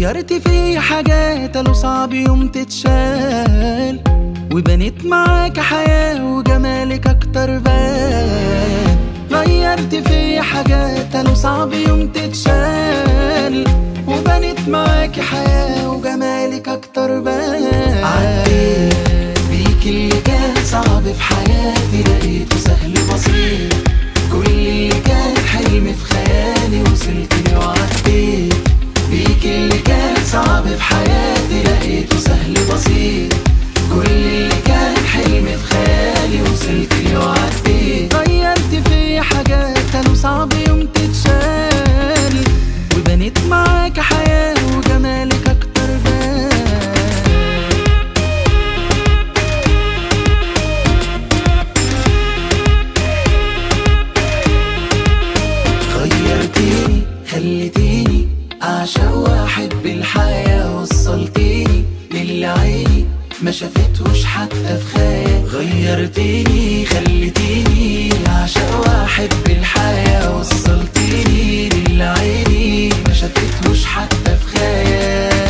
غيرت في حاجات قالوا صعب يوم تتشال وبنيت معاك حياة وجمالك أكتر بان غيرت في حاجات قالوا صعب يوم تتشال وبنيت معاك حياة وجمالك أكتر بان عديت بيك اللي كان صعب في حياتي لقيته سهل بسيط كل اللي كان حلم في خيالي وصلت له وعديت بيك اللي كان صعب في حياتي لقيته سهل بسيط كل اللي كان حلم في خيالي وصلت له وعديت غيرت في حاجات كانوا صعب يوم تتشال وبنيت معاك حياة وجمالك أكتر بان غيرتيني خليتيني أعشق وأحب الحياة وصلتيني للي عيني ما شافتهوش حتى في خيال غيرتيني خليتيني أعشق وأحب الحياة وصلتيني للي عيني ما شافتهوش حتى في خيال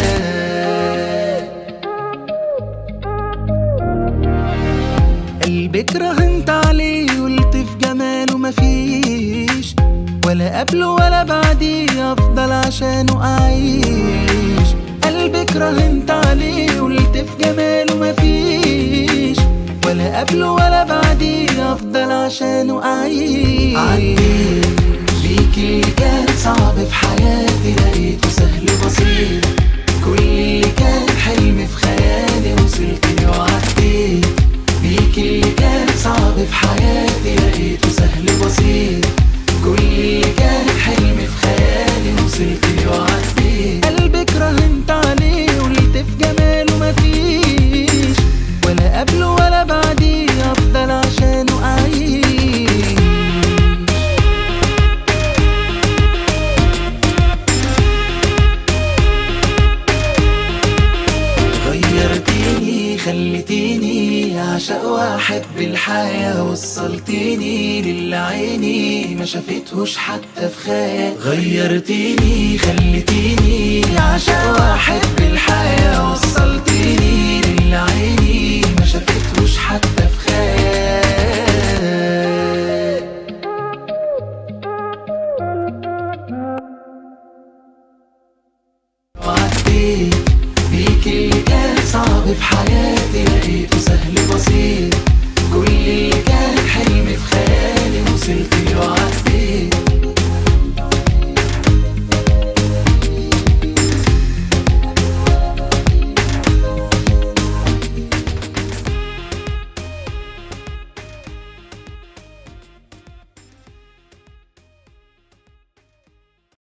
قلبك راهنت عليه قلت في جماله مفيش ولا قبله ولا بعديه افضل عشانه اعيش قلبك راهنت عليه قلت في جماله مفيش ولا قبله ولا بعديه افضل عشانه اعيش عديت بيك اللي كان صعب في حياتي لقيته سهل بسيط كل اللي كان حلم في خيالي وصلت له وعديت بيك اللي كان صعب في حياتي لقيته سهل بسيط كل اللي كان حلم في خيالي وصلت له وعديت قلبك راهنت عليه قلت في جماله مفيش ولا قبله ولا بعديه افضل عشانه اعيش غيرتيني خليتيني اعشق واحب الحياة وصلتيني للي عيني ما شافتهوش حتى في خيال غيرتيني خليتيني اعشق واحب الحياة وصلتيني للي عيني ما شافتهوش حتى في خيال وعديت بيك اللي كان صعب في حياتي لقيته سهل بسيط كل اللي كان حلم